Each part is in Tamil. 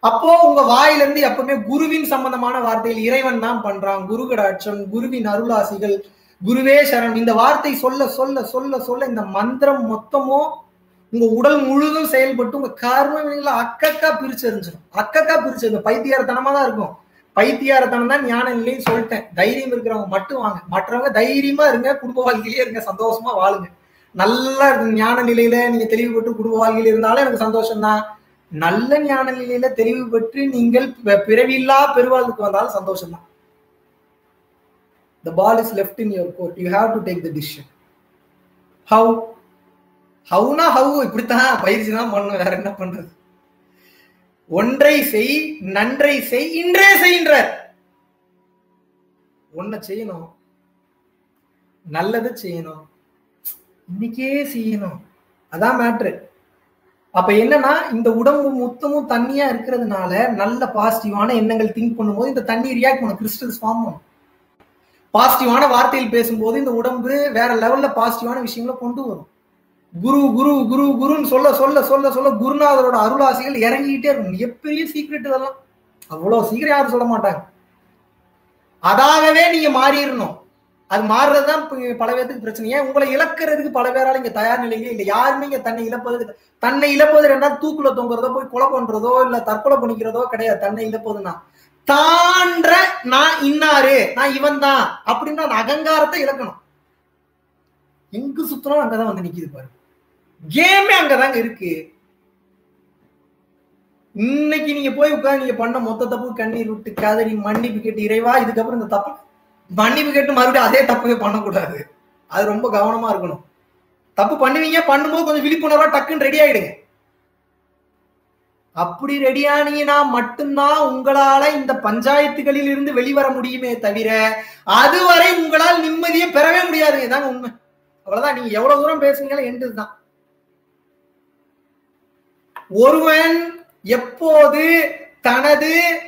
அப்போ உங்க வாயிலிருந்து எப்பவுமே குருவின் சம்பந்தமான வார்த்தைகள் இறைவன் தான் பண்றான் குரு கடாட்சம் குருவின் அருளாசிகள் குருவே சரண் இந்த வார்த்தை சொல்ல சொல்ல சொல்ல சொல்ல இந்த மந்திரம் மொத்தமும் உங்க உடல் முழுதும் செயல்பட்டு உங்க கர்ம வினைகளை அக்கக்கா பிரிச்சு எறிஞ்சிடும் அக்கக்கா பிரிச்சு எறிஞ்சிடும். பைத்தியாரத்தனமா தான் இருக்கும் பைத்தியாரத்தனம் தான் ஞான நிலைன்னு சொல்லிட்டேன் தைரியம் இருக்கிறவங்க மட்டும் வாங்க மற்றவங்க தைரியமா இருங்க குடும்ப வாழ்க்கையிலே இருங்க சந்தோஷமா வாழுங்க நல்லா இருக்கு ஞான நிலையில நீங்க தெளிவு பெற்று குடும்ப வாழ்க்கையில இருந்தாலும் எனக்கு சந்தோஷம் தான் நல்ல ஞான நிலையில தெளிவு பெற்று நீங்கள் பி- பிறவியில்லா பெருவாழ்வுக்கு வந்தாலும் சந்தோஷம் தான் the ball is left in your court you have to take the decision how ஹவுனா ஹவு இப்படித்தான் பயிற்சி தான் பண்ணணும் வேற என்ன பண்றது ஒன்றை செய் நன்றை செய் இன்றே செய்கின்றார் ஒன்ன செய்யணும் நல்லது செய்யணும் இன்னைக்கே செய்யணும் அதான் மேட்ரு அப்ப என்னன்னா இந்த உடம்பு மொத்தமும் தண்ணியா இருக்கிறதுனால நல்ல பாசிட்டிவான எண்ணங்கள் திங்க் பண்ணும்போது இந்த தண்ணி ரியாக்ட் பண்ணும் கிறிஸ்டல்ஸ் ஃபார்ம் பண்ணும் பாசிட்டிவான வார்த்தையில் பேசும்போது இந்த உடம்பு வேற லெவல்ல பாசிட்டிவான விஷயங்களை கொண்டு வரும் குரு குரு குரு குருன்னு சொல்ல சொல்ல சொல்ல சொல்ல குருநாதரோட அருளாசிகள் இறங்கிக்கிட்டே இருக்கும் மிகப்பெரிய சீக்ரெட் இதெல்லாம் அவ்வளவு சீக்கிரம் யாரும் சொல்ல மாட்டாங்க அதாகவே நீங்க மாறிடணும் அது மாறுறதுதான் இப்ப பல பேருக்கு பிரச்சனை ஏன் உங்களை இழக்கிறதுக்கு பல பேரால இங்க தயார் நிலையிலே இல்லை யாருமே இங்க தன்னை இழப்பது தன்னை இழப்பது ரெண்டாவது தூக்குல தொங்குறதோ போய் கொலை பண்றதோ இல்ல தற்கொலை பண்ணிக்கிறதோ கிடையாது தன்னை இழப்பதுன்னா தான்ற நான் இன்னாரு நான் இவன் தான் அப்படின்னு அந்த அகங்காரத்தை இழக்கணும் எங்க சுத்தணும் அங்கதான் வந்து நிக்குது பாரு கேமே அங்கதாங்க இருக்கு இன்னைக்கு நீங்க போய் உட்கார்ந்து நீங்க பண்ண மொத்த தப்பு கண்ணீர் விட்டு கதறி மன்னிப்பு கேட்டு இறைவா இதுக்கப்புறம் இந்த தப்பு மன்னிப்பு கேட்டு மறுபடியும் அதே தப்பவே பண்ணக்கூடாது அது ரொம்ப கவனமா இருக்கணும் தப்பு பண்ணுவீங்க பண்ணும்போது கொஞ்சம் விழிப்புணர்வா டக்குன்னு ரெடி ஆயிடுங்க அப்படி ரெடியானீங்கன்னா மட்டும்தான் உங்களால இந்த பஞ்சாயத்துகளில் இருந்து வெளிவர முடியுமே தவிர அதுவரை உங்களால் நிம்மதியை பெறவே முடியாதுங்க இதாங்க உண்மை அவ்வளவுதான் நீங்க எவ்வளவு தூரம் பேசுங்களோ எண்டு தான் ஒருவன் எப்போது தனது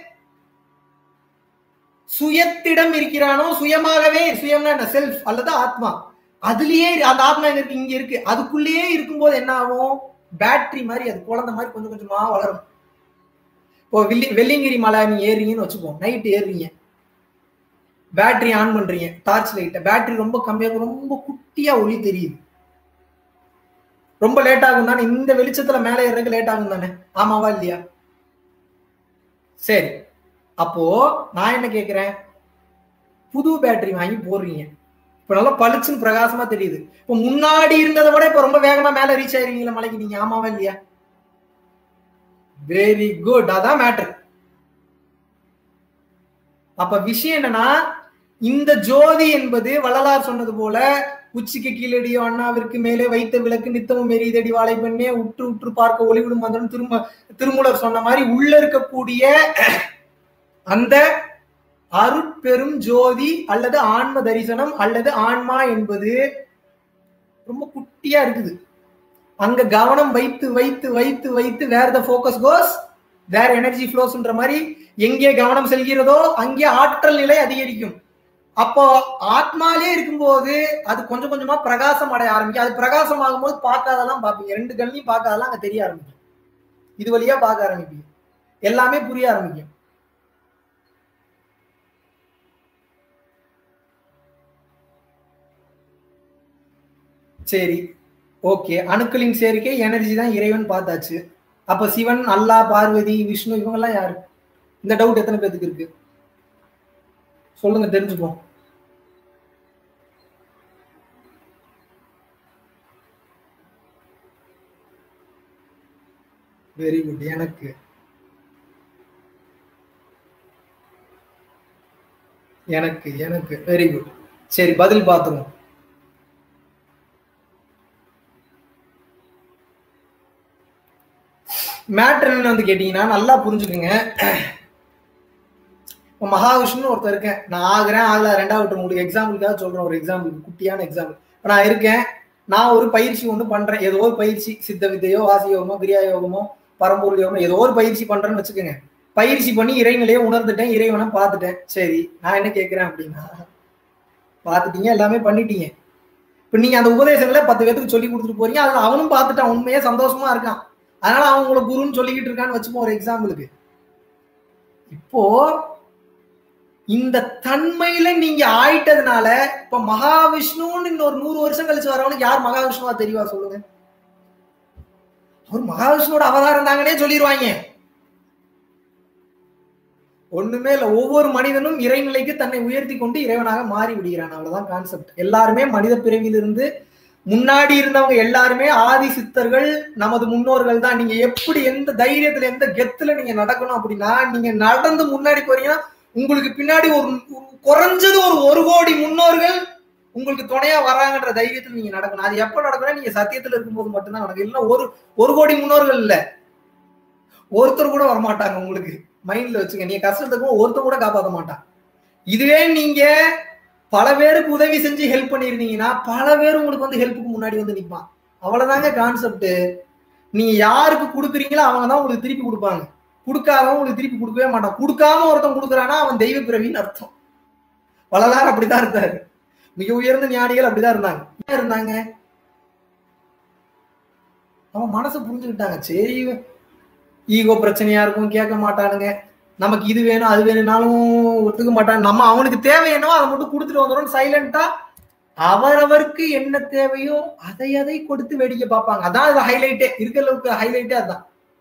சுயத்திடம் இருக்கிறானோ சுயமாகவே சுயம்னா என்ன செல்ஃப் அல்லது ஆத்மா அதுலயே அந்த ஆத்மா எங்க இருக்கு இங்க இருக்கு அதுக்குள்ளேயே இருக்கும்போது என்ன ஆகும் பேட்டரி மாதிரி அது குழந்தை மாதிரி கொஞ்சம் கொஞ்சமா வளரும் இப்போ வெள்ளி வெள்ளிங்கிரி மலை நீ ஏறுறீங்கன்னு வச்சுப்போம் நைட் ஏறுறீங்க பேட்டரி ஆன் பண்றீங்க டார்ச் லைட்டை பேட்டரி ரொம்ப கம்மியாக ரொம்ப குட்டியா ஒளி தெரியுது ரொம்ப லேட் ஆகும் தானே இந்த வெளிச்சத்துல மேலே ஏறதுக்கு லேட் ஆகும் தானே ஆமாவா இல்லையா சரி அப்போ நான் என்ன கேக்குறேன் புது பேட்டரி வாங்கி போடுறீங்க இப்ப நல்லா பளிச்சுன்னு பிரகாசமா தெரியுது இப்போ முன்னாடி இருந்ததை விட இப்ப ரொம்ப வேகமா மேல ரீச் ஆயிருவீங்களா மலைக்கு நீங்க ஆமாவா இல்லையா வெரி குட் அதான் மேட்டர் அப்ப விஷயம் என்னன்னா இந்த ஜோதி என்பது வள்ளலார் சொன்னது போல உச்சிக்கு கீழடியோ அண்ணாவிற்கு மேலே வைத்த விளக்கு நித்தமும் எரிதடி வாழை பெண்ணே உற்று உற்று பார்க்க ஒளிவிடும் மந்திரம் திரும்ப திருமூலர் சொன்ன மாதிரி உள்ள இருக்கக்கூடிய அந்த அருட்பெரும் ஜோதி அல்லது ஆன்ம தரிசனம் அல்லது ஆன்மா என்பது ரொம்ப குட்டியா இருக்குது அங்க கவனம் வைத்து வைத்து வைத்து வைத்து வேர் the focus cos where energy ஃப்ளோஸ்ன்ற மாதிரி எங்கே கவனம் செல்கிறதோ அங்கே ஆற்றல் நிலை அதிகரிக்கும் அப்போ ஆத்மாலே இருக்கும்போது அது கொஞ்சம் கொஞ்சமா பிரகாசம் அடைய ஆரம்பிக்கும் அது பிரகாசம் ஆகும்போது பார்க்காதெல்லாம் பார்ப்பீங்க ரெண்டு கண்ணையும் பார்க்காதெல்லாம் அங்க தெரிய ஆரம்பிக்கும் இது வழியா பார்க்க ஆரம்பிப்பீங்க எல்லாமே புரிய ஆரம்பிக்கும் சரி ஓகே அணுக்களின் சேர்க்கை எனர்ஜி தான் இறைவன் பார்த்தாச்சு அப்ப சிவன் அல்லா பார்வதி விஷ்ணு இவங்கெல்லாம் யாரு இந்த டவுட் எத்தனை பேத்துக்கு இருக்கு சொல்லுங்க தெரிஞ்சுப்போம் வெரி குட் எனக்கு எனக்கு எனக்கு வெரி குட் சரி பதில் பார்த்துருவோம் மேட்ரு என்னன்னு வந்து கேட்டீங்கன்னா நல்லா புரிஞ்சுக்குங்க இப்போ மகாவிஷ்ணு ஒருத்தர் இருக்கேன் நான் ஆகுறேன் ஆகல ரெண்டாவது உங்களுக்கு எக்ஸாம்பிளுக்காக சொல்றேன் ஒரு எக்ஸாம்பிள் குட்டியான எக்ஸாம்பிள் இப்போ நான் இருக்கேன் நான் ஒரு பயிற்சி ஒன்று பண்றேன் ஏதோ ஒரு பயிற்சி சித்த வித்தையோ வாசி யோகமோ கிரியா யோகமோ பரம்பொருள் யோகமோ ஏதோ ஒரு பயிற்சி பண்றேன்னு வச்சுக்கோங்க பயிற்சி பண்ணி இறைநிலையை உணர்ந்துட்டேன் இறைவனை பார்த்துட்டேன் சரி நான் என்ன கேட்கிறேன் அப்படின்னா பார்த்துட்டீங்க எல்லாமே பண்ணிட்டீங்க இப்போ நீங்க அந்த உபதேசங்களை பத்து பேத்துக்கு சொல்லி கொடுத்துட்டு போறீங்க அதில் அவனும் பார்த்துட்டான் உண்மையே சந்தோஷமா இருக்கான் அதனால அவன் உங்களை குருன்னு சொல்லிக்கிட்டு இருக்கான்னு வச்சுப்போம் ஒரு எக்ஸாம்பிளுக்கு இப்போ இந்த தன்மையில நீங்க ஆயிட்டதுனால இப்ப மகாவிஷ்ணுன்னு இன்னொரு நூறு வருஷம் கழிச்சு வரவனுக்கு யார் மகாவிஷ்ணுவா தெரியவா சொல்லுங்க அவர் மகாவிஷ்ணுவோட அவதாரம் தாங்கன்னே சொல்லிடுவாங்க ஒண்ணுமே இல்ல ஒவ்வொரு மனிதனும் இறைநிலைக்கு தன்னை உயர்த்தி கொண்டு இறைவனாக மாறி விடுகிறான் அவ்வளவுதான் கான்செப்ட் எல்லாருமே மனித பிறவியிலிருந்து முன்னாடி இருந்தவங்க எல்லாருமே ஆதி சித்தர்கள் நமது முன்னோர்கள் தான் நீங்க எப்படி எந்த தைரியத்துல எந்த கெத்துல நீங்க நடக்கணும் அப்படின்னா நீங்க நடந்து முன்னாடி போறீங்கன்னா உங்களுக்கு பின்னாடி ஒரு குறைஞ்சது ஒரு ஒரு கோடி முன்னோர்கள் உங்களுக்கு துணையா வராங்கன்ற தைரியத்துல நீங்க நடக்கணும் அது எப்ப நடக்கணும் நீங்க சத்தியத்துல இருக்கும்போது மட்டும்தான் நடக்கும் இல்லைன்னா ஒரு ஒரு கோடி முன்னோர்கள் இல்ல ஒருத்தர் கூட வரமாட்டாங்க உங்களுக்கு மைண்ட்ல வச்சுங்க நீங்க கஷ்டத்துக்கும் ஒருத்தர் கூட காப்பாற்ற மாட்டான் இதுவே நீங்க பல பேருக்கு உதவி செஞ்சு ஹெல்ப் பண்ணிருந்தீங்கன்னா பல பேர் உங்களுக்கு வந்து ஹெல்ப்புக்கு முன்னாடி வந்து நிற்பான் அவ்வளவுதாங்க கான்செப்ட் நீங்க யாருக்கு கொடுக்குறீங்களோ அவங்க தான் உங்களுக்கு திருப்பி கொடுப்பாங்க கொடுக்காதவன் உங்களுக்கு திருப்பி கொடுக்கவே மாட்டான் கொடுக்காம ஒருத்தன் கொடுக்குறானா அவன் தெய்வ பிறவின்னு அர்த்தம் வள்ளலார் அப்படிதான் இருந்தாரு மிக உயர்ந்த ஞானிகள் அப்படிதான் இருந்தாங்க ஏன் இருந்தாங்க அவன் மனசை புரிஞ்சுக்கிட்டாங்க சரி ஈகோ பிரச்சனையா இருக்கும் கேட்க மாட்டானுங்க நமக்கு இது வேணும் அது வேணும்னாலும் ஒத்துக்க மாட்டாங்க நம்ம அவனுக்கு தேவை என்னவோ அதை மட்டும் கொடுத்துட்டு வந்துடும் சைலண்டா அவரவருக்கு என்ன தேவையோ அதை அதை கொடுத்து வேடிக்கை பார்ப்பாங்க அதான் இது ஹைலைட்டே இருக்கிற அளவுக்கு ஹைலைட்டே அதான்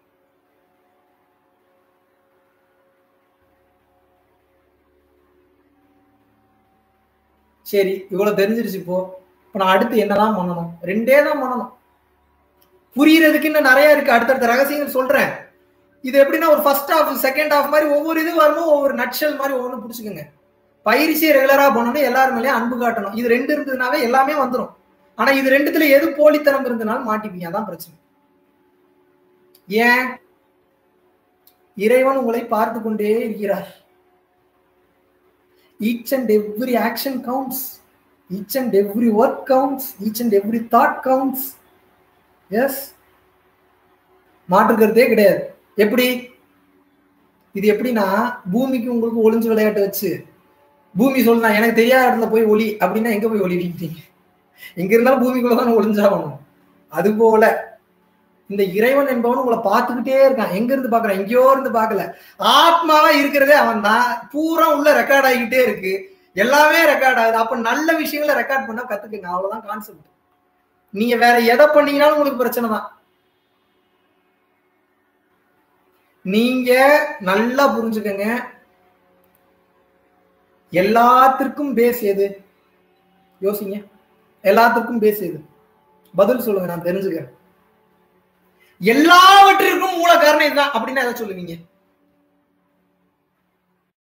சரி இவ்வளவு தெரிஞ்சிருச்சு இப்போ இப்போ நான் அடுத்து என்னதான் பண்ணணும் ரெண்டே தான் பண்ணணும் புரியறதுக்கு இன்னும் நிறைய இருக்கு அடுத்தடுத்த ரகசியங்கள் சொல்றேன் இது எப்படின்னா ஒரு ஃபர்ஸ்ட் ஹாஃப் செகண்ட் ஹாஃப் மாதிரி ஒவ்வொரு இது வரணும் ஒவ்வொரு நட்ஷல் மாதிரி ஒவ்வொன்று பிடிச்சிக்கோங்க பயிற்சியை ரெகுலரா பண்ணணும் எல்லாரும் மேலேயும் அன்பு காட்டணும் இது ரெண்டு இருந்ததுனாவே எல்லாமே வந்துடும் ஆனா இது ரெண்டுத்துல எது போலித்தனம் இருந்தனாலும் மாட்டிப்பீங்க அதான் பிரச்சனை ஏன் இறைவன் உங்களை பார்த்து கொண்டே இருக்கிறார் each and every action counts each and every work counts each and every thought counts எஸ் மாற்றுக்கிறதே கிடையாது எப்படி இது எப்படின்னா பூமிக்கு உங்களுக்கு ஒளிஞ்சு விளையாட்டு வச்சு பூமி சொல்லுனா எனக்கு தெரியாத இடத்துல போய் ஒளி அப்படின்னா எங்க போய் ஒளி வீட்டீங்க எங்க இருந்தாலும் பூமிக்குள்ளதான் ஒளிஞ்சாகணும் அது போல இந்த இறைவன் என்பவன் உங்களை பார்த்துக்கிட்டே இருக்கான் எங்க இருந்து பாக்குறான் எங்கேயோ இருந்து பார்க்கல ஆத்மாவா இருக்கிறதே அவன் தான் பூரா உள்ள ரெக்கார்ட் ஆகிக்கிட்டே இருக்கு எல்லாமே ரெக்கார்ட் ஆகுது அப்ப நல்ல விஷயங்களை ரெக்கார்ட் பண்ண கத்துக்குங்க அவ்வளவுதான் கான்செப்ட் நீங்க வேற எதை பண்ணீங்கனாலும் உங்களுக்கு பிரச்சனை தான் நீங்க நல்லா புரிஞ்சுக்கங்க எல்லாத்திற்கும் பேஸ் எது யோசிங்க எல்லாத்திற்கும் பேஸ் எது பதில் சொல்லுங்க நான் தெரிஞ்சுக்கிறேன் எல்லாவற்றிற்கும் மூல காரணம் இதுதான் அப்படின்னா எதை சொல்லுவீங்க